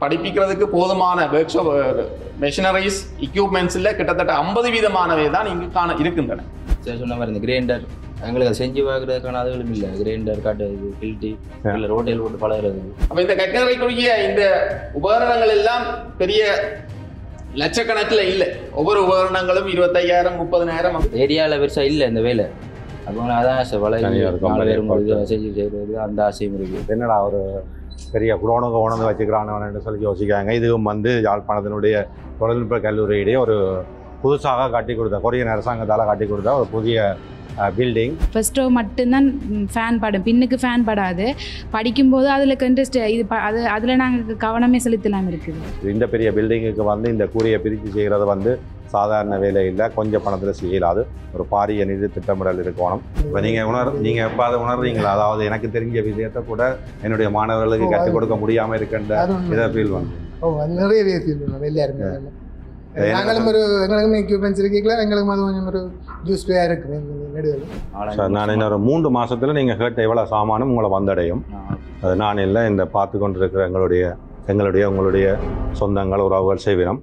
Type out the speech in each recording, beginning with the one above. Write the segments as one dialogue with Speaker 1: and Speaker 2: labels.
Speaker 1: படிப்பிக்கிறதுக்கு போதுமான work shop machineries எக்யூப்மெண்ட்ஸில் கிட்டத்தட்ட ஐம்பது வீதமானவை தான் இங்கு காண இருக்கின்றன
Speaker 2: சரி சொன்ன மாதிரி இந்த கிரைண்டர் எங்களுக்கு அதை செஞ்சு பார்க்குறதுக்கான அதுகளும் இல்லை கிரைண்டர் காட்டு இது கில்ட்டி இல்லை ரோட்டில் போட்டு பழகிறது
Speaker 1: அப்ப இந்த கட்டளைக்குரிய இந்த உபகரணங்கள் எல்லாம் பெரிய லட்சக்கணக்கில் இல்லை ஒவ்வொரு உபகரணங்களும் இருபத்தையாயிரம் முப்பதினாயிரம்
Speaker 2: ஏரியாவில் பெருசாக இல்லை இந்த வேலை அப்போ அதான் ஆசை பழகி
Speaker 3: தனியா ஒரு
Speaker 2: நாலு
Speaker 3: company
Speaker 2: பேரும்
Speaker 3: பார்த்து.
Speaker 2: இது செஞ்சு செய்கிறது அந்த ஆசையும் இருக்குது
Speaker 3: என்னடா ஒரு பெரிய குடோனுக்கு உணர்ந்து வச்சுக்கிறானு சொல்லி யோசிக்காங்க இதுவும் வந்து யாழ்ப்பாணத்தினுடைய தொழில்நுட்ப கல்லூரியிடையே ஒரு புதுசாக கட்டி கொடுத்த கொரியன் அரசாங்கத்தால் கட்டி கொடுத்த ஒரு புதிய பில்டிங்
Speaker 4: ஃபர்ஸ்ட் ரோ மட்டும்தான் ஃபேன் படும் பின்னுக்கு ஃபேன் படாது படிக்கும்போது அதில் இன்ட்ரெஸ்ட் இது ப- அது அதில் நாங்கள் கவனமே செலுத்தலாம் இருக்குது
Speaker 3: இந்த பெரிய பில்டிங்குக்கு வந்து இந்த கூரையை பிரித்து செய்கிறது வந்து சாதாரண வேலை இல்லை கொஞ்சம் பணத்தில் செய்யலாது ஒரு பாரிய நிதி திட்டமிடல் இருக்கணும் இப்போ நீங்கள் உணர் நீங்கள் எப்போ அதை உணர்றீங்களா அதாவது எனக்கு தெரிஞ்ச விஷயத்தை கூட என்னுடைய மாணவர்களுக்கு
Speaker 5: ஓ,
Speaker 3: கற்றுக்
Speaker 5: அது-
Speaker 3: கொடுக்க முடியாமல் இருக்கின்ற
Speaker 5: அது உண்மை.
Speaker 3: இதை ஃபீல் வந்து
Speaker 5: ஓ அது நிறையவே ஃபீல் பண்ணுவோம் எல்லாருமே
Speaker 3: ஏன்னா-
Speaker 5: நாங்களும் ஒரு எங்களுக்கும் எக்யூப்மெண்ட்ஸ் இருக்கீங்களா எங்களுக்கும் அது கொஞ்சம் ஒரு ஜூஸ்ஃபுல்லாக இருக்குது நடுவில்
Speaker 3: சார் நான் இன்னொரு மூன்று மாசத்துல நீங்கள் கேட்ட எவ்வளோ சாமானும் உங்களை வந்தடையும் அது நான் இல்லை இந்த பார்த்து கொண்டிருக்கிற எங்களுடைய எங்களுடைய உங்களுடைய சொந்தங்கள் உறவுகள் செய்வினம்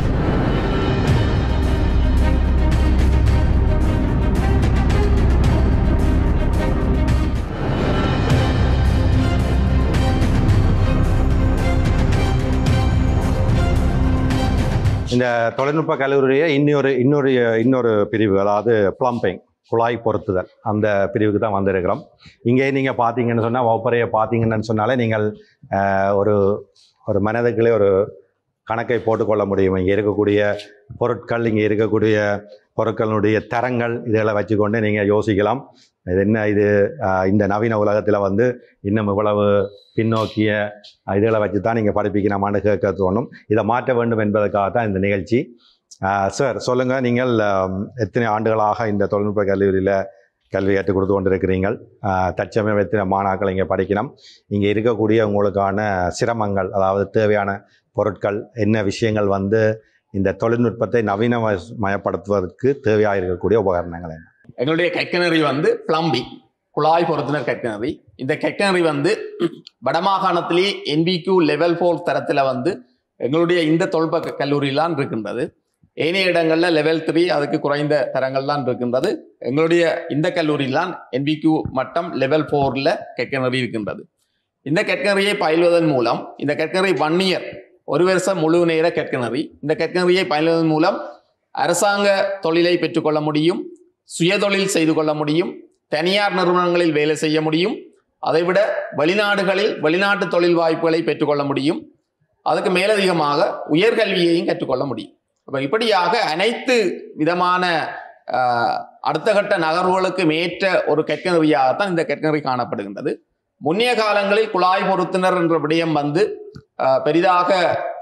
Speaker 3: இந்த தொழில்நுட்ப கல்லூரியை இன்னொரு இன்னொரு இன்னொரு பிரிவு அதாவது ப்ளம்பிங் குழாய் பொருத்துதல் அந்த பிரிவுக்கு தான் வந்திருக்கிறோம் இங்கே நீங்கள் பார்த்தீங்கன்னு சொன்னால் வகுப்பறையை பார்த்தீங்கன்னு சொன்னாலே நீங்கள் ஆஹ், ஒரு ஒரு மனதுக்குள்ளே ஒரு கணக்கை போட்டுக்கொள்ள முடியும் இங்கே இருக்கக்கூடிய பொருட்கள் இங்கே இருக்கக்கூடிய பொருட்களுடைய தரங்கள் இதெல்லாம் வச்சுக்கொண்டு நீங்கள் யோசிக்கலாம் இது என்ன இது ஆஹ், இந்த நவீன உலகத்தில் வந்து இன்னும் இவ்வளவு பின்னோக்கிய இதுகளை வச்சு தான் நீங்கள் படிப்பிக்கணுமான்னு கேட்க தோணும் இதை மாற்ற வேண்டும் என்பதற்காக தான் இந்த நிகழ்ச்சி சார் சொல்லுங்கள் நீங்கள் ஆம், எத்தனை ஆண்டுகளாக இந்த தொழில்நுட்ப கல்லூரியில் கல்வி கற்றுக் கொடுத்து கொண்டிருக்கிறீர்கள் ஆஹ், தற்சமயம் எத்தனை மாணாக்கள் இங்கே படிக்கணும் இங்கே இருக்கக்கூடிய உங்களுக்கான சிரமங்கள் அதாவது தேவையான பொருட்கள் என்ன விஷயங்கள் வந்து இந்த தொழில்நுட்பத்தை நவீனமயப்படுத்துவதற்கு தேவையாக இருக்கக்கூடிய உபகரணங்கள் என்ன
Speaker 1: எங்களுடைய கெக்கனரி வந்து பிளம்பிங் குழாய் பொருத்தினர் கெக்கனரி இந்த கெக்கனரி வந்து வடமாகாணத்திலேயே என்பிக்யூ லெவல் ஃபோர் தரத்தில் வந்து எங்களுடைய இந்த தொழில்நுட்ப கல்லூரியிலாம் இருக்கின்றது ஏனைய இடங்களில் லெவல் த்ரீ அதுக்கு குறைந்த தரங்கள்லாம் இருக்கின்றது எங்களுடைய இந்த கல்லூரியிலாம் என்பிக்யூ மட்டம் லெவல் ஃபோரில் கெக்கனரி இருக்கின்றது இந்த கெட்கனரியை பயில்வதன் மூலம் இந்த கெட்கனரி ஒன் இயர் ஒரு வருஷம் முழு நேர கெட்கனரி இந்த கெட்கனரியை பயில்வதன் மூலம் அரசாங்க தொழிலை பெற்றுக்கொள்ள முடியும் சுயதொழில் செய்து கொள்ள முடியும் தனியார் நிறுவனங்களில் வேலை செய்ய முடியும் அதைவிட வெளிநாடுகளில் வெளிநாட்டு தொழில் வாய்ப்புகளை பெற்றுக்கொள்ள முடியும் அதுக்கு மேலதிகமாக உயர்கல்வியையும் கற்றுக்கொள்ள முடியும் அப்ப இப்படியாக அனைத்து விதமான ஆஹ், அடுத்த கட்ட நகர்வுகளுக்கும் ஏற்ற ஒரு கெட்கனரியாகத்தான் இந்த கெட்கனரி காணப்படுகின்றது முன்னைய காலங்களில் குழாய் பொருத்தினர் என்ற விடயம் வந்து ஆஹ், பெரிதாக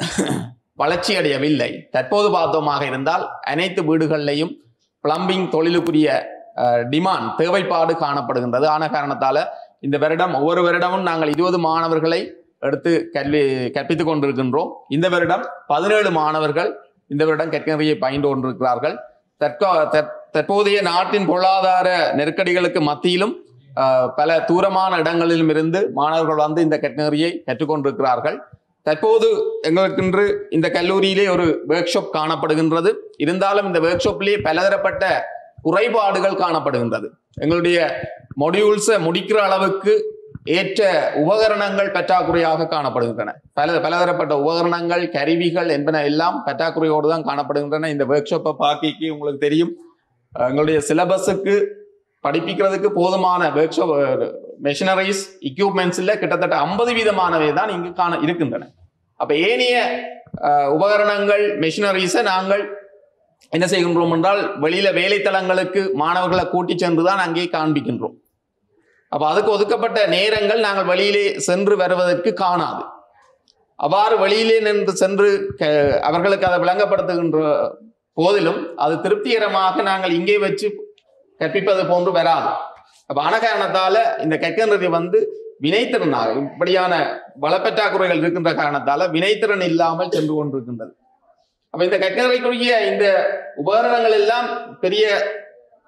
Speaker 1: வளர்ச்சி அடையவில்லை தற்போது பார்த்தோமாக இருந்தால் அனைத்து வீடுகளிலையும் பிளம்பிங் தொழிலுக்குரிய டிமாண்ட் தேவைப்பாடு காணப்படுகின்றது ஆன காரணத்தால இந்த வருடம் ஒவ்வொரு வருடமும் நாங்கள் இருபது மாணவர்களை எடுத்து கல்வி கற்பித்துக் கொண்டிருக்கின்றோம் இந்த வருடம் பதினேழு மாணவர்கள் இந்த வருடம் கற்கனரியை பயின்று கொண்டிருக்கிறார்கள் தற்கா தற்- தற்போதைய நாட்டின் பொருளாதார நெருக்கடிகளுக்கு மத்தியிலும் ஆஹ், பல தூரமான இடங்களிலும் இருந்து மாணவர்கள் வந்து இந்த கற்கனரியை கற்றுக்கொண்டிருக்கிறார்கள் தற்போது எங்களுக்கென்று இந்த கல்லூரியிலே ஒரு ஒர்க் ஷாப் காணப்படுகின்றது இருந்தாலும் இந்த ஒர்க் ஷாப்லேயே பலதரப்பட்ட குறைபாடுகள் காணப்படுகின்றது எங்களுடைய மொடியூல்ஸை முடிக்கிற அளவுக்கு ஏற்ற உபகரணங்கள் பற்றாக்குறையாக காணப்படுகின்றன பல பலதரப்பட்ட உபகரணங்கள் கருவிகள் என்பன எல்லாம் பற்றாக்குறையோடு தான் காணப்படுகின்றன இந்த ஒர்க் ஷாப்பை பார்க்க உங்களுக்கு தெரியும் அஹ் எங்களுடைய சிலபஸுக்கு படிப்பிக்கிறதுக்கு போதுமான ஒர்க் ஷாப் மெஷினரிஸ் எக்யூப்மெண்ட்ஸில் கிட்டத்தட்ட ஐம்பது வீதமானவை தான் இங்கு காண இருக்கின்றன அப்ப ஏனைய அஹ், உபகரணங்கள் மெஷினரிஸை நாங்கள் என்ன செய்கின்றோம் என்றால் வெளியில வேலைத்தளங்களுக்கு மாணவர்களை கூட்டி சென்று தான் அங்கே காண்பிக்கின்றோம் அப்ப அதுக்கு ஒதுக்கப்பட்ட நேரங்கள் நாங்கள் வெளியிலே சென்று வருவதற்கு காணாது அவ்வாறு வெளியிலே நின்று சென்று க- அவர்களுக்கு அதை விளங்கப்படுத்துகின்ற போதிலும் அது திருப்திகரமாக நாங்கள் இங்கே வச்சு கற்பிப்பது போன்று வராது அப்ப ஆன காரணத்தால இந்த கற்கனரி வந்து வினைத்திறனாக இப்படியான வளப்பற்றாக்குறைகள் இருக்கின்ற காரணத்தால வினைத்திறன் இல்லாமல் சென்று கொண்டிருக்கின்றது அப்ப இந்த கற்கனரைக்குரிய இந்த உபகரணங்கள் எல்லாம் பெரிய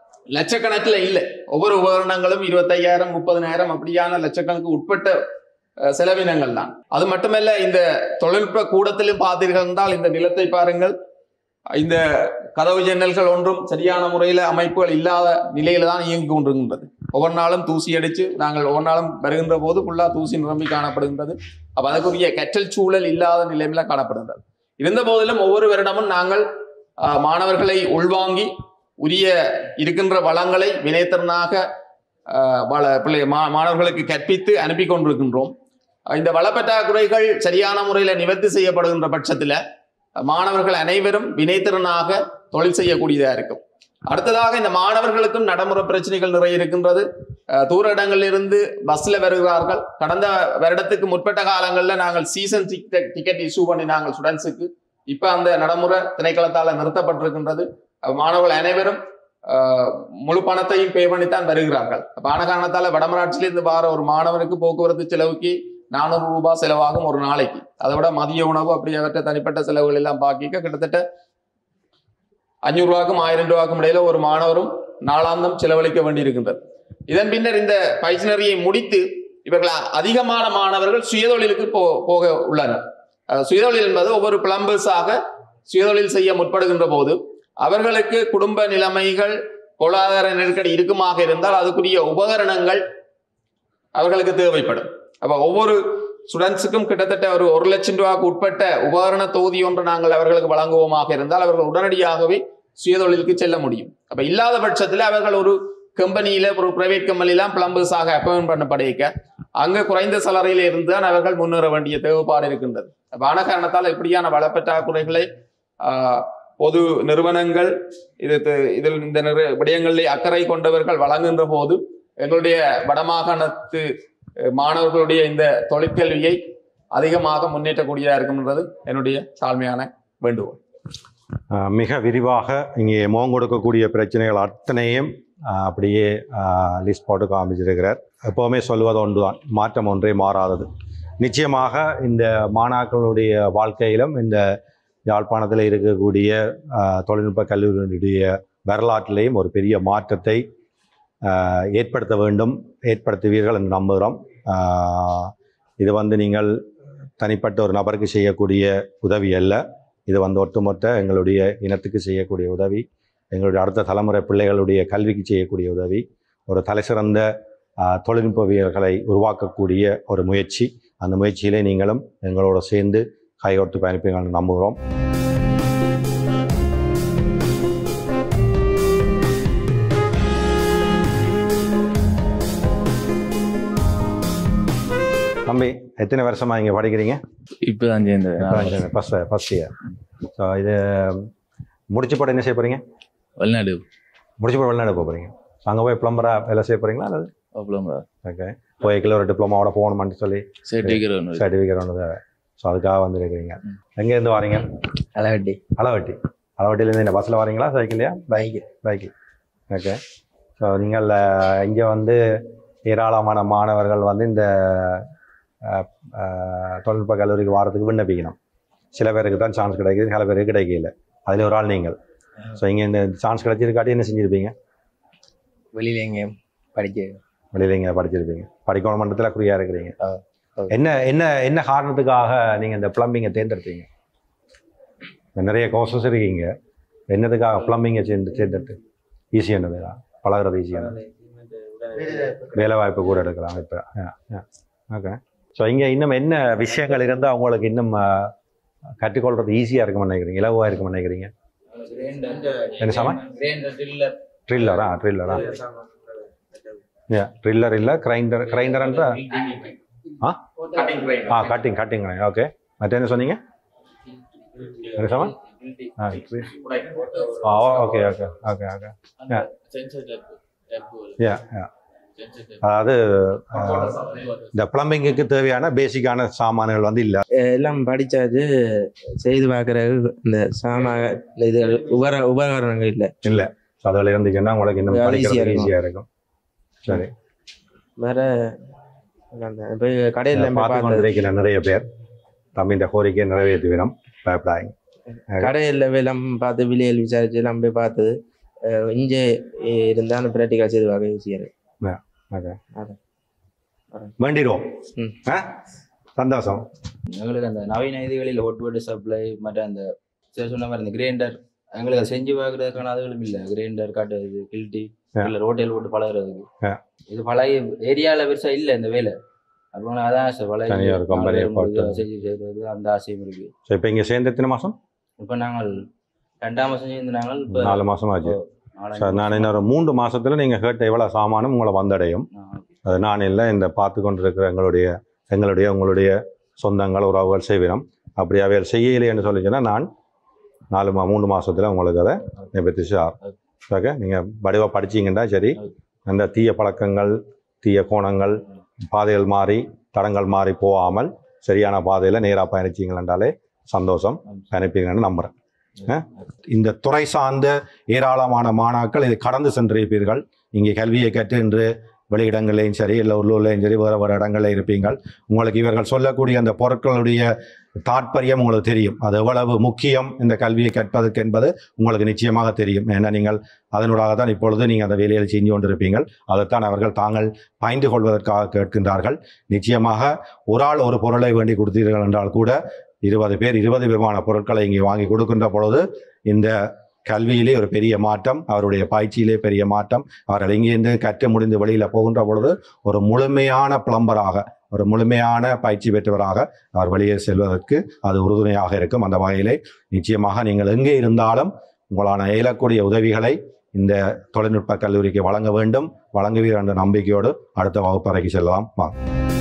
Speaker 1: லட்சக்கணக்கில் இல்லை ஒவ்வொரு உபகரணங்களும் இருபத்தையாயிரம் முப்பதினாயிரம் அப்படியான லட்சக்கணக்கு உட்பட்ட அஹ், செலவினங்கள் தான் அது மட்டுமல்ல இந்த தொழில்நுட்ப கூடத்திலும் பார்த்தீர்கள் என்றால் இந்த நிலத்தை பாருங்கள் இந்த கதவு ஜன்னல்கள் ஒன்றும் சரியான முறையில் அமைப்புகள் இல்லாத நிலையில தான் இயங்கி கொண்டிருக்கின்றது ஒவ்வொரு நாளும் தூசி அடித்து நாங்கள் ஒவ்வொரு நாளும் வருகின்ற போது ஃபுல்லாக தூசி நிரம்பி காணப்படுகின்றது அப்போ அதுக்குரிய கற்றல் சூழல் இல்லாத நிலையில காணப்படுகின்றது இருந்த போதிலும் ஒவ்வொரு வருடமும் நாங்கள் ஆஹ், மாணவர்களை உள்வாங்கி உரிய இருக்கின்ற வளங்களை வினைத்திறனாக ஆஹ், வள பிள்ளை மா- மாணவர்களுக்கு கற்பித்து அனுப்பி கொண்டிருக்கின்றோம் இந்த வளப்பற்றாக்குறைகள் சரியான முறையில் நிவர்த்தி செய்யப்படுகின்ற பட்சத்தில் மாணவர்கள் அனைவரும் வினைத்திறனாக தொழில் செய்யக்கூடியதாக இருக்கும் அடுத்ததாக இந்த மாணவர்களுக்கும் நடைமுறை பிரச்சனைகள் நிறைய இருக்கின்றது அஹ், தூர இடங்களில் இருந்து பஸ்ல வருகிறார்கள் கடந்த வருடத்துக்கு முற்பட்ட காலங்களில் நாங்கள் சீசன் டிக்கெட் இஷ்யூ பண்ணி நாங்கள் ஸ்டூடெண்ட்ஸுக்கு இப்ப அந்த நடைமுறை திணைக்களத்தால் நிறுத்தப்பட்டிருக்கின்றது அஹ், மாணவர்கள் அனைவரும் அஹ், முழு பணத்தையும் பே பண்ணித்தான் வருகிறார்கள் அப்ப ஆன காரணத்தால வடமராட்சியிலிருந்து வார ஒரு மாணவனுக்கு போக்குவரத்து செலவுக்கு நானூறு ரூபாய் செலவாகும் ஒரு நாளைக்கு அதை விட மதிய உணவு அப்படி அவற்றை தனிப்பட்ட செலவுகள் எல்லாம் பாக்கிக்க கிட்டத்தட்ட அஞ்சூறு ரூபாய்க்கும் ஆயிரம் ரூபாய்க்கும் இடையில ஒரு மாணவரும் நாளாந்தம் செலவழிக்க வேண்டியிருக்கின்றது இதன் பின்னர் இந்த பயிற்சினரியை முடித்து இவர்கள் அதிகமான மாணவர்கள் சுயதொழிலுக்கு போ போக உள்ளனர் அஹ் சுயதொழில் என்பது ஒவ்வொரு பிளம்பர்ஸாக சுயதொழில் செய்ய முற்படுகின்ற போது அவர்களுக்கு குடும்ப நிலைமைகள் பொருளாதார நெருக்கடி இருக்குமாக இருந்தால் அதுக்குரிய உபகரணங்கள் அவர்களுக்கு தேவைப்படும் அப்ப ஒவ்வொரு ஸ்டூடெண்ட்ஸுக்கும் கிட்டத்தட்ட ஒரு ஒரு லட்சம் ரூபாய்க்கு உட்பட்ட உபகரண தொகுதி ஒன்று நாங்கள் அவர்களுக்கு வழங்குவோமாக இருந்தால் அவர்கள் உடனடியாகவே சுயதொழிலுக்கு செல்ல முடியும் அப்ப இல்லாத பட்சத்தில் அவர்கள் ஒரு கம்பெனியில ஒரு பிரைவேட் கம்பெனிலாம் பிளம்பர்ஸாக அப்பாயின்ட் பண்ணப்படைக்க அங்க குறைந்த சலரையில இருந்து தான் அவர்கள் முன்னேற வேண்டிய தேவைப்பாடு இருக்கின்றது அப்ப ஆன காரணத்தால் இப்படியான வளப்பற்றாக்குறைகளை ஆஹ், பொது நிறுவனங்கள் இது து- இதில் இந்த நிறு- விடயங்களில் அக்கறை கொண்டவர்கள் வழங்குகின்ற போது எங்களுடைய வடமாகாணத்து அஹ், மாணவர்களுடைய இந்த தொழிற்கல்வியை அதிகமாக முன்னேற்றக்கூடியதாக இருக்கும்ன்றது என்னுடைய தாழ்மையான வேண்டுகோள்
Speaker 3: ஆஹ் மிக விரிவாக இங்கே முகம் கொடுக்கக்கூடிய பிரச்சனைகள் அத்தனையும் ஆஹ் அப்படியே லிஸ்ட் போட்டு காமிச்சிருக்கிறார் எப்போவுமே சொல்வது ஒன்றுதான் மாற்றம் ஒன்றே மாறாதது நிச்சயமாக இந்த மாணாக்களுடைய வாழ்க்கையிலும் இந்த யாழ்ப்பாணத்தில் இருக்கக்கூடிய ஆஹ் தொழில்நுட்ப கல்லூரியினுடைய வரலாற்றிலேயும் ஒரு பெரிய மாற்றத்தை ஆஹ் ஏற்படுத்த வேண்டும் ஏற்படுத்துவீர்கள் என்று நம்புகிறோம் ஆஹ் இது வந்து நீங்கள் தனிப்பட்ட ஒரு நபருக்கு செய்யக்கூடிய உதவி அல்ல இது வந்து ஒட்டுமொத்த எங்களுடைய இனத்துக்கு செய்யக்கூடிய உதவி எங்களுடைய அடுத்த தலைமுறை பிள்ளைகளுடைய கல்விக்கு செய்யக்கூடிய உதவி ஒரு தலைசிறந்த ஆஹ், தொழில்நுட்பவியல்களை உருவாக்கக்கூடிய ஒரு முயற்சி அந்த முயற்சியிலே நீங்களும் எங்களோட சேர்ந்து கைகோர்த்து பயணிப்பீர்கள் என்று நம்புகிறோம் தம்பி எத்தனை வருஷமா இங்கே படிக்கிறீங்க
Speaker 2: இப்பதான் சேர்ந்தது
Speaker 3: ஃபர்ஸ்ட் ஃபர்ஸ்ட் இயர் ஸோ இது முடிச்ச போட என்ன செய்ய போறீங்க
Speaker 2: வெளிநாடு
Speaker 3: முடிச்சு போய் வெளிநாடு போக போறீங்க அங்கே போய் ப்ளம்பராக வேலை செய்ய போறீங்களா அல்லது
Speaker 2: அவ்வளோ
Speaker 3: ஓகே போய் கிலோ ஒரு டிப்ளமாவோட போகணுமான்னு சொல்லி
Speaker 2: சர்டிஃபிகேட்
Speaker 3: சர்டிஃபிகேட் ஒன்று தேவை ஸோ அதுக்காக வந்துருக்கிறீங்க எங்கேருந்து வரீங்க
Speaker 6: அளவட்டி
Speaker 3: அளவட்டி அளவட்டிலேருந்து என்ன பஸ்ஸில் வரீங்களா சைக்கிள்லையா
Speaker 6: பைக்கு
Speaker 3: பைக்கு ஓகே ஸோ நீங்கள் இங்கே வந்து ஏராளமான மாணவர்கள் வந்து இந்த அஹ், அஹ், தொழில்நுட்ப கல்லூரிக்கு வாரத்துக்கு விண்ணப்பிக்கணும் சில பேருக்கு தான் சான்ஸ் கிடைக்குது சில பேருக்கு கிடைக்கல அதில் ஒரு ஆள் நீங்கள் ஸோ இங்கே இந்த சான்ஸ் கிடைச்சிருக்காட்டி என்ன செஞ்சுருப்பீங்க
Speaker 6: வெளியில எங்கேயும் படிக்க
Speaker 3: வெளியில் இங்கே படிச்சிருப்பீங்க படிக்கணும் மன்றத்தில் குறியாக இருக்கிறீங்க
Speaker 6: ஆ, ஆ.
Speaker 3: என்ன என்ன என்ன காரணத்துக்காக நீங்கள் இந்த ப்ளம்பிங்கை தேர்ந்தெடுத்தீங்க நிறைய கோர்சஸ் இருக்கீங்க என்னதுக்காக ப்ளம்பிங்கை சேர்ந்து தேர்ந்தெடுத்து ஈஸியானதுதா பழகுறது ஈஸியானது வேலை வாய்ப்பு கூட எடுக்கலாம் இப்போ ஓகே ஸோ இங்கே இன்னும் என்ன விஷயங்கள் இருந்தால் உங்களுக்கு இன்னும் ஆ, கற்றுக்கொள்றது ஈஸியாக இருக்கும்னு நினைக்கிறீங்க இலகுவாக இருக்கும்னு நினைக்கிறீங்க என்ன சாமான்? ட்ரில்லரா ட்ரில்லரா ட்ரில்லர் இல்லை கிரைண்டர் கிரைண்டர்ன்ற ஆ ஆ கட்டிங் கட்டிங் ஓகே மற்ற என்ன சொன்னீங்க என்ன சாமான் ஆ ஆ okay okay okay okay yeah yeah அதாவது ஆ, இந்த ப்ளம்பிங்குக்கு தேவையான பேசிக்கான சாமான்கள் வந்து இல்லை
Speaker 6: எல்லாம் படிச்சாச்சு செய்து பார்க்கறது இந்த சாமா இந்த இது உபர உபகரணங்கள் இல்லை
Speaker 3: இல்லை ஸோ அதில் இருந்துச்சுன்னா உங்களுக்கு இன்னும்
Speaker 6: அது easy-ஆ
Speaker 3: படிக்கிறது
Speaker 6: இருக்கும்.
Speaker 3: ஈஸியாக இருக்கும் சரி
Speaker 6: வேற அந்த போய் கடையில் போய்
Speaker 3: பார்த்து
Speaker 6: பார்த்தது
Speaker 3: கொண்டிருக்கிற நிறைய பேர் தம்பி இந்த கோரிக்கையை நிறைவேற்றுவினோம் பயப்படாங்க
Speaker 6: கடையில் போய் எல்லாம் பார்த்து விலையில் விசாரிச்சு எல்லாம் போய் பார்த்தது அஹ் இங்கே இருந்தாலும் ப்ராக்டிக்கல் செய்து பார்க்க ஈஸியாக இருக்கு
Speaker 3: ஓகே
Speaker 6: அதான்.
Speaker 3: வேண்டிடுவோம்
Speaker 6: ம்.
Speaker 3: ஆ? சந்தோஷம்
Speaker 2: எங்களுக்கு அந்த நவீன இதுகளில் ஹொட் வாட்டர் சப்ளை மற்ற அந்த சரி சொன்ன மாதிரி இந்த கிரைண்டர் எங்களுக்கு அதை செஞ்சு பார்க்கறதுக்கான அதுகளும் இல்லை கிரைண்டர் காட்டுறது கில்ட்டி
Speaker 3: ஆ.
Speaker 2: இல்லை ரோட்டில் போட்டு பழகுறதுக்கு
Speaker 3: ஆ.
Speaker 2: இது பழைய ஏரியாவில் பெருசா இல்லை இந்த வேலை அப்புறம் அதான் ஆசை பழைய
Speaker 3: தனியா ஒரு company
Speaker 2: நாலு பேர்
Speaker 3: பார்த்து.
Speaker 2: முடிஞ்சு செஞ்சு செய்யறது அந்த ஆசையும் இருக்கு
Speaker 3: ஸோ இப்போ இங்கே சேர்ந்து எத்தனை மாதம்
Speaker 2: இப்போ நாங்கள் ரெண்டாம் மாசம் சேர்ந்து நாங்கள் இப்போ
Speaker 3: நாலு மாதம் ஆச்சு
Speaker 2: நாலாஞ்சு
Speaker 3: சார் நான் இன்னொரு மூன்று மாசத்துல நீங்கள் கேட்ட எவ்வளோ சாமானும் உங்களை வந்தடையும்
Speaker 2: மாசம்.
Speaker 3: அது நான் இல்லை இந்த பார்த்து கொண்டிருக்கிற எங்களுடைய எங்களுடைய உங்களுடைய சொந்தங்கள் உறவுகள் செய்வினம் அப்படி அவைகள் செய்யலைன்னு சொல்லிச்சுன்னா நான் நாலு மா மூணு மாசத்துல உங்களுக்கு அதை நிபர்த்தி சார் ஓகே நீங்கள் வடிவாக படிச்சீங்கன்னா சரி அந்த தீய பழக்கங்கள் தீய கோணங்கள் பாதைகள் மாறி தடங்கள் மாறி போகாமல் சரியான பாதையில் நேராக பயணிச்சிங்களாண்டாலே சந்தோஷம் பயணிப்பீங்கன்னு நம்புகிறேன் அஹ்? இந்த துறை சார்ந்த ஏராளமான மாணாக்கள் இதை கடந்து சென்றிருப்பீர்கள் இங்கே கல்வியை கற்று இன்று வெளியிடங்களையும் சரி இல்லை உள்ளூர்லையும் சரி வேறு வேறு இடங்களில் இருப்பீங்கள் உங்களுக்கு இவர்கள் சொல்லக்கூடிய அந்த பொருட்களுடைய தாற்பயம் உங்களுக்கு தெரியும் அது எவ்வளவு முக்கியம் இந்த கல்வியை கற்பதற்கு என்பது உங்களுக்கு நிச்சயமாக தெரியும் ஏன்னா நீங்கள் அதனூடாக தான் இப்பொழுது நீங்கள் அந்த வேலையில் செஞ்சு கொண்டிருப்பீங்கள் அதைத்தான் அவர்கள் தாங்கள் பாய்ந்து கொள்வதற்காக கேட்கின்றார்கள் நிச்சயமாக ஒரு ஆள் ஒரு பொருளை வேண்டி கொடுத்தீர்கள் என்றால் கூட இருபது பேர் இருபது விதமான பொருட்களை இங்கே வாங்கி கொடுக்கின்ற பொழுது இந்த கல்வியிலே ஒரு பெரிய மாற்றம் அவருடைய பயிற்சியிலே பெரிய மாற்றம் அவர்கள் இங்கேருந்து கற்று முடிந்து வெளியில் போகின்ற பொழுது ஒரு முழுமையான பிளம்பராக ஒரு முழுமையான பயிற்சி பெற்றவராக அவர் வெளியே செல்வதற்கு அது உறுதுணையாக இருக்கும் அந்த வகையிலே நிச்சயமாக நீங்கள் எங்கே இருந்தாலும் உங்களான இயலக்கூடிய உதவிகளை இந்த தொழில்நுட்ப கல்லூரிக்கு வழங்க வேண்டும் வழங்குவீர் என்ற நம்பிக்கையோடு அடுத்த வகுப்பறைக்கு செல்லலாம் வாங்க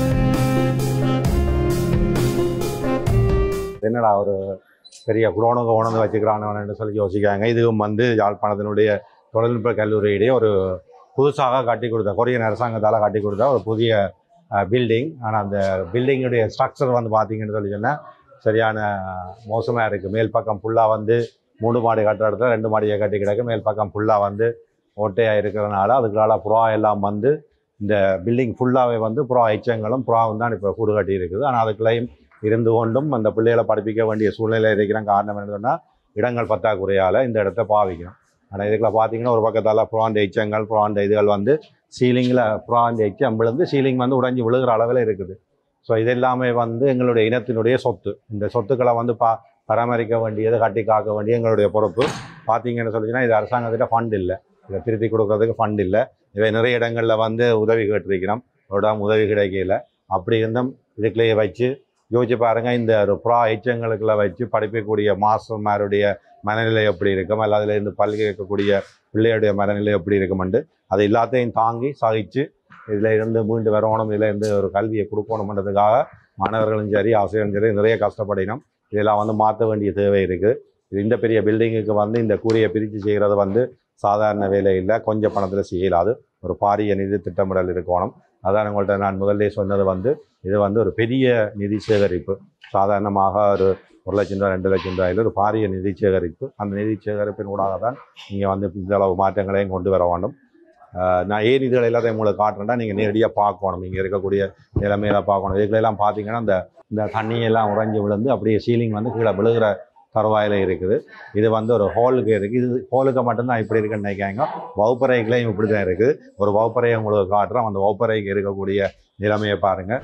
Speaker 3: என்னடா ஒரு பெரிய குடோனுங்க உணர்ந்து வச்சுக்கிறானு சொல்லி யோசிக்காங்க இதுவும் வந்து யாழ்ப்பாணத்தினுடைய தொழில்நுட்ப கல்லூரியிடையே ஒரு புதுசாக கட்டி கொடுத்த கொரியன் அரசாங்கத்தால் கட்டி கொடுத்த ஒரு புதிய பில்டிங் ஆனால் அந்த பில்டிங்குடைய ஸ்ட்ரக்சர் வந்து பார்த்தீங்கன்னு சொல்லி சொன்னால் சரியான மோசமாக இருக்குது மேல் பக்கம் ஃபுல்லாக வந்து மூணு மாடி கட்டுற இடத்துல ரெண்டு மாடியை கட்டி கிடக்கு மேல் பக்கம் ஃபுல்லாக வந்து ஓட்டையாக இருக்கிறதுனால அதுக்குள்ளால புறா எல்லாம் வந்து இந்த பில்டிங் ஃபுல்லாகவே வந்து புறா எச்சங்களும் புறாவும் தான் இப்போ கூடு கட்டி இருக்குது ஆனால் அதுக்குள்ளேயும் இருந்து கொண்டும் அந்த பிள்ளைகளை படிப்பிக்க வேண்டிய சூழ்நிலை இருக்கிற காரணம் என்ன சொன்னால் இடங்கள் பற்றாக்குறையால் இந்த இடத்த பாவிக்கணும் ஆனால் இதுக்குள்ள பார்த்தீங்கன்னா ஒரு பக்கத்தால் ப்ராண்ட் எச்சங்கள் ப்ராண்ட் இதுகள் வந்து சீலிங்கில் ப்ராண்ட் எச்சம் விழுந்து சீலிங் வந்து உடைஞ்சு விழுகிற அளவில் இருக்குது ஸோ இது எல்லாமே வந்து எங்களுடைய இனத்தினுடைய சொத்து இந்த சொத்துக்களை வந்து பா பராமரிக்க வேண்டியது கட்டி காக்க வேண்டிய எங்களுடைய பொறுப்பு பார்த்தீங்கன்னு சொல்லிச்சுன்னா இது அரசாங்கத்திட்ட ஃபண்ட் இல்லை இதை திருத்தி கொடுக்கறதுக்கு ஃபண்ட் இல்லை இவை நிறைய இடங்களில் வந்து உதவி கேட்டிருக்கிறோம் ஒரு இடம் உதவி கிடைக்கல அப்படி இருந்தும் இதுக்குள்ளேயே வச்சு யோசிச்சு பாருங்க இந்த ஒரு புறா எச்சங்களுக்குள்ள வச்சு படிக்கக்கூடிய மாஸ்டர்மாருடைய மனநிலை எப்படி இருக்கும் அல்ல அதுல இருந்து பல்கி இருக்கக்கூடிய பிள்ளையுடைய மனநிலை எப்படி இருக்குமெண்டு அது எல்லாத்தையும் தாங்கி சகிச்சு இதுல இருந்து மீண்டு வரணும் இதுல இருந்து ஒரு கல்வியை கொடுக்கணுன்றதுக்காக மாணவர்களும் சரி ஆசிரியரும் சரி நிறைய கஷ்டப்படினோம் இதெல்லாம் வந்து மாற்ற வேண்டிய தேவை இருக்குது இது இந்த பெரிய பில்டிங்குக்கு வந்து இந்த கூரையை பிரித்து செய்கிறது வந்து சாதாரண வேலை இல்லை கொஞ்சம் பணத்தில் செய்யலாது ஒரு பாரிய நிதி திட்டமிடல் இருக்கணும் அதான் உங்கள்கிட்ட நான் முதல்ல சொன்னது வந்து இது வந்து ஒரு பெரிய நிதி சேகரிப்பு சாதாரணமாக ஒரு ஒரு லட்சம் ரூபாய் ரெண்டு லட்சம் ரூபாயில் ஒரு பாரிய நிதி சேகரிப்பு அந்த நிதி சேகரிப்பின் ஊடாக தான் நீங்கள் வந்து இந்த அளவு மாற்றங்களையும் கொண்டு வர வேண்டும் ஆஹ் நான் ஏன் இதுகளை எல்லாத்தையும் உங்களுக்கு காட்டுறேன்னா நீங்கள் நேரடியாக பார்க்கணும் இங்கே இருக்கக்கூடிய நிலைமையில பார்க்கணும் இதுகளெல்லாம் பார்த்தீங்கன்னா இந்த இந்த தண்ணியெல்லாம் உறைஞ்சி விழுந்து அப்படியே சீலிங் வந்து கீழே விழுகிற தருவாயில் இருக்குது இது வந்து ஒரு ஹோலுக்கு இருக்குது இது ஹோலுக்கு மட்டும்தான் இப்படி இருக்குன்னு நினைக்காங்க வகுப்பறைகளையும் இப்படி தான் இருக்குது ஒரு வகுப்பறையை உங்களுக்கு காட்டுறோம் அந்த வகுப்பறைக்கு இருக்கக்கூடிய நிலைமையை பாருங்கள்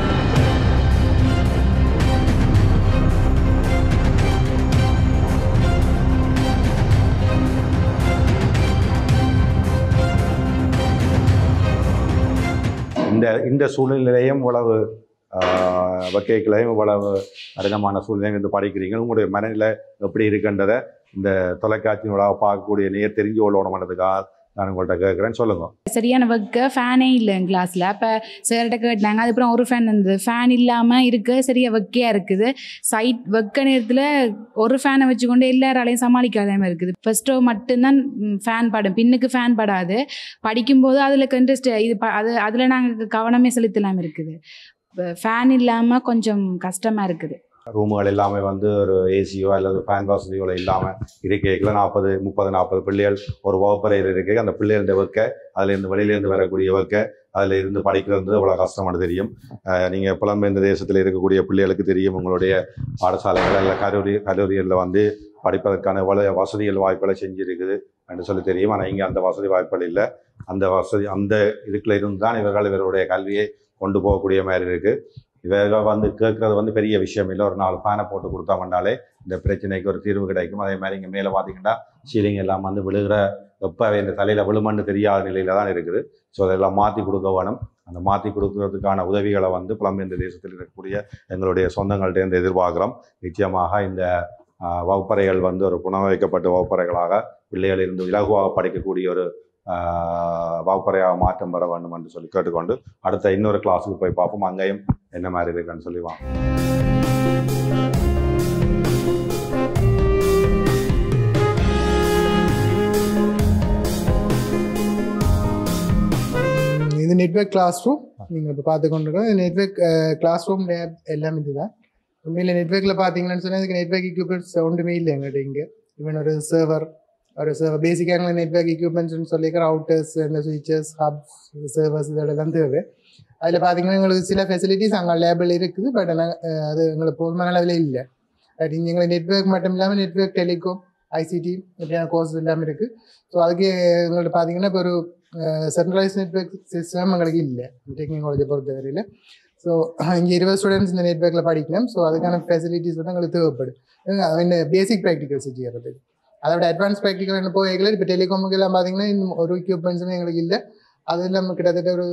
Speaker 3: இந்த இந்த சூழ்நிலையும் இவ்வளவு ஆஹ், வகைகளையும் இவ்வளவு கடினமான சூழ்நிலையும் வந்து படிக்கிறீங்க உங்களுடைய மனநிலை எப்படி இருக்குன்றதை இந்த தொலைக்காட்சியினூடாக பார்க்கக்கூடிய நேர் தெரிஞ்சு கொள்ளணுன்றதுக்காக நான் உங்கள்கிட்ட கேட்குறேன் சொல்லுங்க
Speaker 4: சரியான வைக்க ஃபேனே இல்லை என் கிளாஸில் அப்போ சார்கிட்ட கேட்டாங்க அதுக்கப்புறம் ஒரு ஃபேன் இருந்தது ஃபேன் இல்லாமல் இருக்க சரியா வைக்கையாக இருக்குது சைட் வைக்க நேரத்தில் ஒரு ஃபேனை வச்சுக்கொண்டு எல்லாராலையும் சமாளிக்காத மாதிரி இருக்குது ஃபர்ஸ்ட்டோ மட்டும்தான் ஃபேன் படும் பின்னுக்கு ஃபேன் படாது படிக்கும்போது அதில் இன்ட்ரெஸ்ட் இது ப அது அதில் நாங்கள் கவனமே செலுத்தலாம் இருக்குது ஃபேன் இல்லாமல் கொஞ்சம் கஷ்டமாக இருக்குது
Speaker 3: ரூமுகள் எல்லாமே வந்து ஒரு ஏசியோ அல்லது ஃபேன் வசதிகளோ இல்லாமல் இருக்கைக்குள்ள நாற்பது முப்பது நாற்பது பிள்ளைகள் ஒரு வகுப்பறையில் இருக்கு அந்த பிள்ளைகள வைக்க அதுலேருந்து வெளியிலேருந்து வரக்கூடிய வைக்க அதில் இருந்து படிக்கிறது அவ்வளோ கஷ்டமானு தெரியும் அஹ் நீங்க புலம்பெயர்ந்த தேசத்தில் இருக்கக்கூடிய பிள்ளைகளுக்கு தெரியும் உங்களுடைய பாடசாலைகள் இல்லை கல்லூரி கல்லூரிகளில் வந்து படிப்பதற்கான எவ்வளோ வசதிகள் வாய்ப்புகளை செஞ்சிருக்குது என்று சொல்லி தெரியும் ஆனால் இங்கே அந்த வசதி வாய்ப்புகள் இல்லை அந்த வசதி அந்த இதுக்குள்ள இருந்து தான் இவர்கள் இவருடைய கல்வியை கொண்டு போகக்கூடிய மாதிரி இருக்குது இவர்கள் வந்து கேட்குறது வந்து பெரிய விஷயம் இல்லை ஒரு நாலு ஃபேனை போட்டு கொடுத்தோம்னாலே இந்த பிரச்சனைக்கு ஒரு தீர்வு கிடைக்கும் அதே மாதிரி இங்கே மேலே பார்த்தீங்கன்னா சீலிங் எல்லாம் வந்து விழுகிற எப்போ இந்த தலையில் விழுமன்னு தெரியாத நிலையில தான் இருக்குது ஸோ அதெல்லாம் மாற்றி கொடுக்க வேணும் அந்த மாற்றி கொடுக்கறதுக்கான உதவிகளை வந்து புலம்பெயர் இந்த தேசத்தில் இருக்கக்கூடிய எங்களுடைய சொந்தங்கள்டேருந்து எதிர்பார்க்குறோம் நிச்சயமாக இந்த ஆஹ், வகுப்பறைகள் வந்து ஒரு புனரமைக்கப்பட்ட வகுப்பறைகளாக பிள்ளைகள் இருந்து இலகுவாக படிக்கக்கூடிய ஒரு ஆஹ், வகுப்பறையாக மாற்றம் பெற வேண்டும் என்று சொல்லி கேட்டுக்கொண்டு அடுத்த இன்னொரு கிளாஸுக்கு போய் பார்ப்போம் அங்கேயும் என்ன மாதிரி இருக்குன்னு சொல்லி வாங்க
Speaker 5: இது நெட்வொர்க் கிளாஸ் ரூம் நீங்கள் இப்போ பார்த்து கொண்டிருக்கோம் இது நெட்வொர்க் கிளாஸ் ரூம் லேப் எல்லாம் இதுதான் உண்மையில் நெட்வொர்க்கில் பார்த்தீங்கன்னு சொன்னால் இதுக்கு நெட்வொர்க் எக்யூப்மெண்ட்ஸ் ஒன்றுமே இல்லை எங்கள்கிட்ட இங்கே ஈவன் ஒரு சர்வர் ஒரு சர்வர் பேசிக்கான நெட்வொர்க் எக்யூப்மெண்ட்ஸ்னு சொல்லிக்கிற அவுட்டர்ஸ் இந்த சுவிச்சஸ் ஹப்ஸ் சர்வர்ஸ் இதெல்லாம் தேவை அதில் பார்த்தீங்கன்னா எங்களுக்கு சில ஃபெசிலிட்டிஸ் அங்கே லேபிள் இருக்குது பட் ஆனால் அது எங்களுக்கு போதுமான அளவில் இல்லை பட் இங்கே எங்களுக்கு நெட்வொர்க் மட்டும் இல்லாமல் நெட்வொர்க் டெலிகாம் ஐசிடி இப்படியான கோர்ஸ் எல்லாமே இருக்குது ஸோ அதுக்கு எங்கள்கிட்ட பார்த்தீங்கன்னா இப்போ ஒரு சென்ட்ரலைஸ் நெட்வொர்க் சிஸ்டம் எங்களுக்கு இல்லை டெக்னிக் காலேஜை பொறுத்தவரையில் ஸோ இங்கே இருபது ஸ்டூடெண்ட்ஸ் இந்த நெட்வொர்க்கில் படிக்கலாம் ஸோ அதுக்கான ஃபெசிலிட்டிஸ் வந்து எங்களுக்கு தேவைப்படும் இந்த பேசிக் ப்ராக்டிகல்ஸ் செய்யறது அதோட அட்வான்ஸ் ப்ராக்டிக்கல் என்ன போகல இப்போ டெலிகாமுக்கு எல்லாம் பார்த்தீங்கன்னா இன்னும் ஒரு எக்யூப்மெண்ட்ஸுமே எங்களுக்கு இல்லை அது இல்லாமல் கிட்டத்தட்ட ஒரு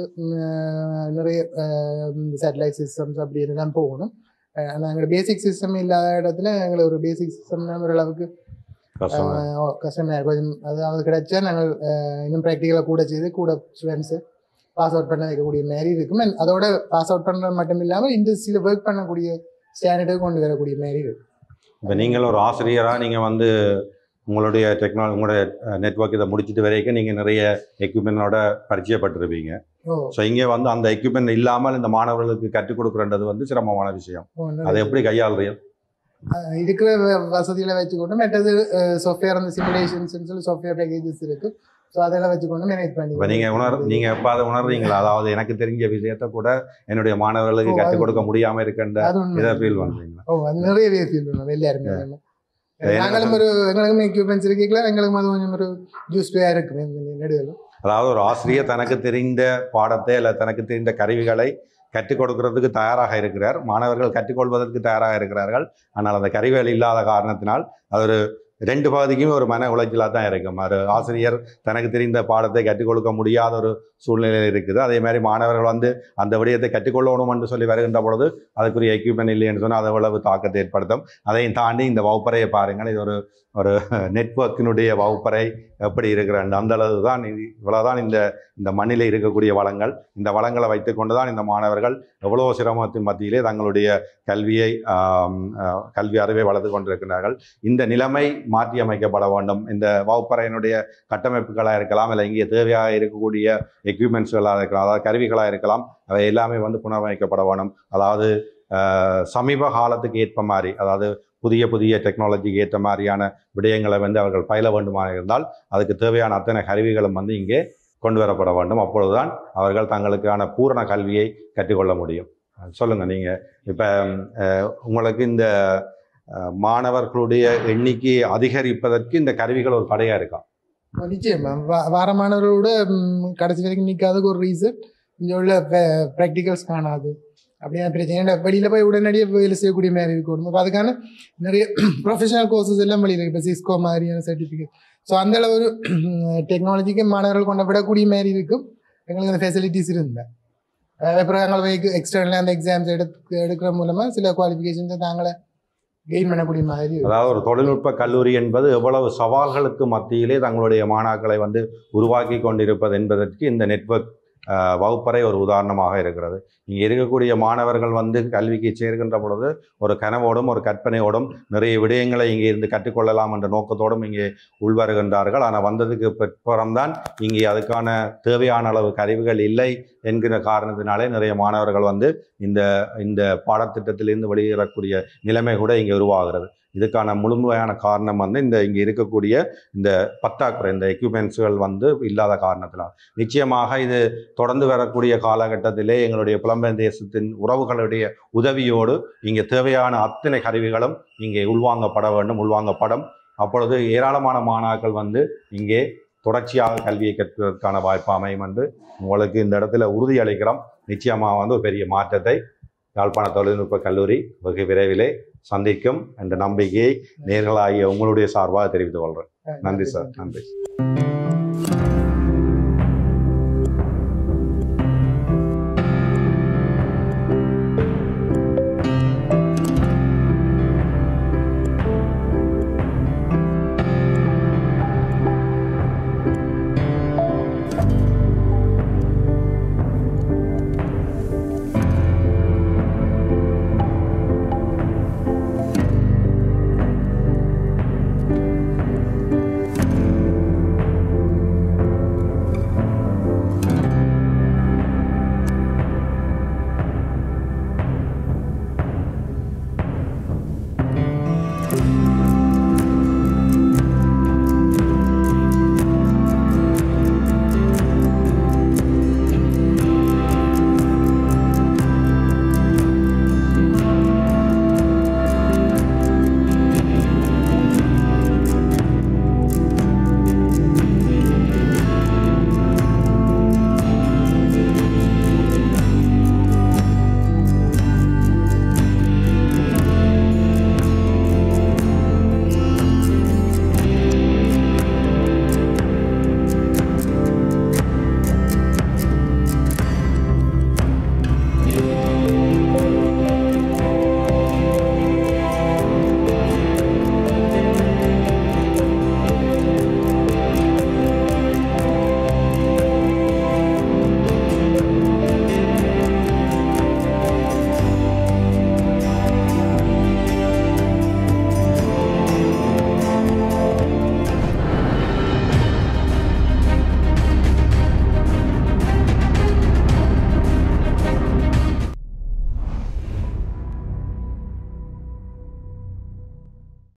Speaker 5: ம், நிறைய சேட்டலைட் சிஸ்டம்ஸ் அப்படி எல்லாம் போகணும் ஆனால் எங்களோட பேசிக் சிஸ்டம் இல்லாத இடத்துல எங்களுக்கு ஒரு பேசிக் சிஸ்டம் ஓரளவுக்கு
Speaker 3: கஷ்டமாக
Speaker 5: கஷ்டமாக இருக்கும் கொஞ்சம் அதாவது கிடைச்சா நாங்கள் அஹ், இன்னும் ப்ராக்டிக்கலாக கூட செய்து கூட ஸ்டூடெண்ட்ஸு பாஸ் அவுட் பண்ண வைக்கக்கூடிய மாதிரி இருக்கும் And அதோட பாஸ் அவுட் பண்ணுறது மட்டும் இல்லாமல் இண்டஸ்ட்ரியில் ஒர்க் பண்ணக்கூடிய ஸ்டாண்டர்டுக்கு கொண்டு வரக்கூடிய மாதிரி இருக்கும்
Speaker 3: இப்போ நீங்கள் ஒரு ஆசிரியராக நீங்கள் வந்து உங்களுடைய டெக்னாலஜி உங்களுடைய நெட்வொர்க் இதை முடிச்சிட்டு வரைக்கும் நீங்கள் நிறைய எக்யூப்மெண்டோட பரிச்சயப்பட்டிருப்பீங்க
Speaker 5: ஓ
Speaker 3: ஸோ இங்கே வந்து அந்த எக்யூப்மெண்ட் இல்லாமல் இந்த மாணவர்களுக்கு கற்றுக் கொடுக்குறது வந்து சிரமமான விஷயம்
Speaker 5: ஓ,
Speaker 3: அதை
Speaker 5: நல்லது.
Speaker 3: எப்படி கையாளுறீங்க
Speaker 5: அஹ், இருக்கிற வ- வசதிகளை வச்சுக்கொண்டு மற்றது சாஃப்ட்வேர் அந்த சிமுலேஷன்ஸ் சொல்லி சாஃப்ட்வேர் பேக்கேஜஸ் இருக்கு ஸோ அதெல்லாம் வச்சுக்கொண்டு மேனேஜ் பண்ணி
Speaker 3: இப்போ நீங்கள் உணர் நீங்கள் எப்போ அதை உணர்றீங்களா அதாவது எனக்கு தெரிஞ்ச விஷயத்த கூட என்னுடைய மாணவர்களுக்கு
Speaker 5: ஓ,
Speaker 3: கற்றுக்
Speaker 5: அது-
Speaker 3: கொடுக்க முடியாமல் இருக்கின்ற
Speaker 5: அது உண்மை.
Speaker 3: இதை ஃபீல் பண்ணுறீங்களா
Speaker 5: ஓ அது நிறையவே ஃபீல் பண்ணுவோம் எல்லாருமே
Speaker 3: Yeah.
Speaker 5: ஆமா. நாங்களும் ஒரு எங்களுக்கும் எக்யூப்மெண்ட்ஸ் இருக்கீங்களா எங்களுக்கும் அது கொஞ்சம் ஒரு யூஸ்ஃபுல்லாக இருக்கு இந்த நடுவில்
Speaker 3: அதாவது ஒரு ஆசிரியர் தனக்கு தெரிந்த பாடத்தை இல்லை தனக்கு தெரிந்த கருவிகளை கற்றுக் கொடுக்கறதுக்கு தயாராக இருக்கிறார் மாணவர்கள் கற்றுக்கொள்வதற்கு தயாராக இருக்கிறார்கள் ஆனால் அந்த கருவிகள் இல்லாத காரணத்தினால் அது ஒரு ரெண்டு பகுதிக்குமே ஒரு மன உளைச்சலாக தான் இருக்கும் ஒரு ஆசிரியர் தனக்கு தெரிந்த பாடத்தை கற்றுக் கொடுக்க முடியாத ஒரு சூழ்நிலையில் இருக்குது அதே மாதிரி மாணவர்கள் வந்து அந்த விடயத்தை கற்றுக்கொள்ளணும் என்று சொல்லி வருகின்ற பொழுது அதுக்குரிய எக்யூப்மெண்ட் இல்லைன்னு சொன்னால் அது எவ்வளவு தாக்கத்தை ஏற்படுத்தும் அதையும் தாண்டி இந்த வகுப்பறையை பாருங்கள் இது ஒரு ஒரு நெட்வொர்க்கினுடைய வகுப்பறை எப்படி இருக்கிற அந்த அளவு தான் இது இவ்வளவுதான் இந்த இந்த மண்ணிலே இருக்கக்கூடிய வளங்கள் இந்த வளங்களை வைத்துக்கொண்டு தான் இந்த மாணவர்கள் எவ்வளோ சிரமத்தின் மத்தியிலே தங்களுடைய கல்வியை ஆம், ஆஹ், கல்வி அறிவை வளர்த்து கொண்டிருக்கிறார்கள் இந்த நிலைமை மாற்றி அமைக்கப்பட வேண்டும் இந்த வகுப்பறையினுடைய கட்டமைப்புகளாக இருக்கலாம் இல்லை இங்கே தேவையாக இருக்கக்கூடிய எக்யூப்மெண்ட்ஸ்களாக இருக்கலாம் அதாவது கருவிகளாக இருக்கலாம் அவை எல்லாமே வந்து புனரமைக்கப்பட வேணும் அதாவது ஆஹ், சமீப காலத்துக்கு ஏற்ப மாதிரி அதாவது புதிய புதிய டெக்னாலஜிக்கு ஏற்ற மாதிரியான விடயங்களை வந்து அவர்கள் பயில வேண்டுமாக இருந்தால் அதுக்கு தேவையான அத்தனை கருவிகளும் வந்து இங்கே கொண்டு வரப்பட வேண்டும் அப்பொழுதுதான் அவர்கள் தங்களுக்கான பூரண கல்வியை கற்றுக்கொள்ள முடியும் அஹ் சொல்லுங்க நீங்க இப்ப அஹ், உங்களுக்கு இந்த அஹ், மாணவர்களுடைய எண்ணிக்கை அதிகரிப்பதற்கு இந்த கருவிகள் ஒரு தடையா இருக்கா
Speaker 5: நிச்சயமா வா- வார மாணவர்களோட ம், கடைசி வரைக்கும் நிற்காததுக்கு ஒரு ரீசன் இங்கே உள்ள ப்ராக்டிகல்ஸ் காணாது அப்படியான பிரச்சனை ஏன்னா வெளியில போய் உடனடியே வேலை செய்யக்கூடிய மாதிரி இருக்கணும் அப்ப அதுக்கான நிறைய ப்ரொஃபஷனல் கோர்சஸ் எல்லாம் வெளியில் இருக்கு இப்போ சிஸ்கோ மாதிரியான சர்டிஃபிகேட் ஸோ அந்த அளவு ஒரு டெக்னாலஜிக்கு மாணவர்கள் கொண்டு விடக்கூடிய மாதிரி இருக்கும் எங்களுக்கு அந்த ஃபெசிலிட்டிஸ் இருந்தால் அப்புறம் எங்களை போய் எக்ஸ்டர்னல் அந்த எக்ஸாம்ஸ் எடுத்து எடுக்கிற மூலமாக சில குவாலிஃபிகேஷன்ஸை நாங்களே கெயின் பண்ணக்கூடிய மாதிரி இருக்கும்.
Speaker 3: அதாவது ஒரு தொழில்நுட்ப கல்லூரி என்பது எவ்வளவு சவால்களுக்கு மத்தியிலே தங்களுடைய மாணாக்களை வந்து உருவாக்கி கொண்டிருப்பது என்பதற்கு இந்த நெட்வொர்க் அஹ், வகுப்பறை ஒரு உதாரணமாக இருக்கிறது இங்கே இருக்கக்கூடிய மாணவர்கள் வந்து கல்விக்கு சேர்கின்ற பொழுது ஒரு கனவோடும் ஒரு கற்பனையோடும் நிறைய விடயங்களை இங்கே இருந்து கற்றுக்கொள்ளலாம் என்ற நோக்கத்தோடும் இங்கே உள்வருகின்றார்கள் ஆனால் வந்ததுக்கு பிற்புறம்தான் இங்கே அதுக்கான தேவையான அளவு கருவிகள் இல்லை என்கிற காரணத்தினாலே நிறைய மாணவர்கள் வந்து இந்த இந்த பாடத்திட்டத்திலிருந்து வெளியேறக்கூடிய நிலைமை கூட இங்கே உருவாகிறது இதுக்கான முழுமையான காரணம் வந்து இந்த இங்கே இருக்கக்கூடிய இந்த பத்தாக்குறை இந்த எக்யூப்மெண்ட்ஸுகள் வந்து இல்லாத காரணத்தினால் நிச்சயமாக இது தொடர்ந்து வரக்கூடிய காலகட்டத்திலே எங்களுடைய புலம்பெயர் தேசத்தின் உறவுகளுடைய உதவியோடு இங்கே தேவையான அத்தனை கருவிகளும் இங்கே உள்வாங்கப்பட வேண்டும் உள்வாங்கப்படும் அப்பொழுது ஏராளமான மாணாக்கள் வந்து இங்கே தொடர்ச்சியாக கல்வியை கற்பதற்கான வாய்ப்பு அமையும் என்று உங்களுக்கு இந்த இடத்துல உறுதி அளிக்கிறோம் நிச்சயமாக வந்து ஒரு பெரிய மாற்றத்தை யாழ்ப்பாண தொழில்நுட்ப கல்லூரி வெகு விரைவிலே சந்திக்கும் என்ற நம்பிக்கையை நேர்களாகிய உங்களுடைய சார்பாக தெரிவித்துக் கொள்கிறேன் நன்றி சார் நன்றி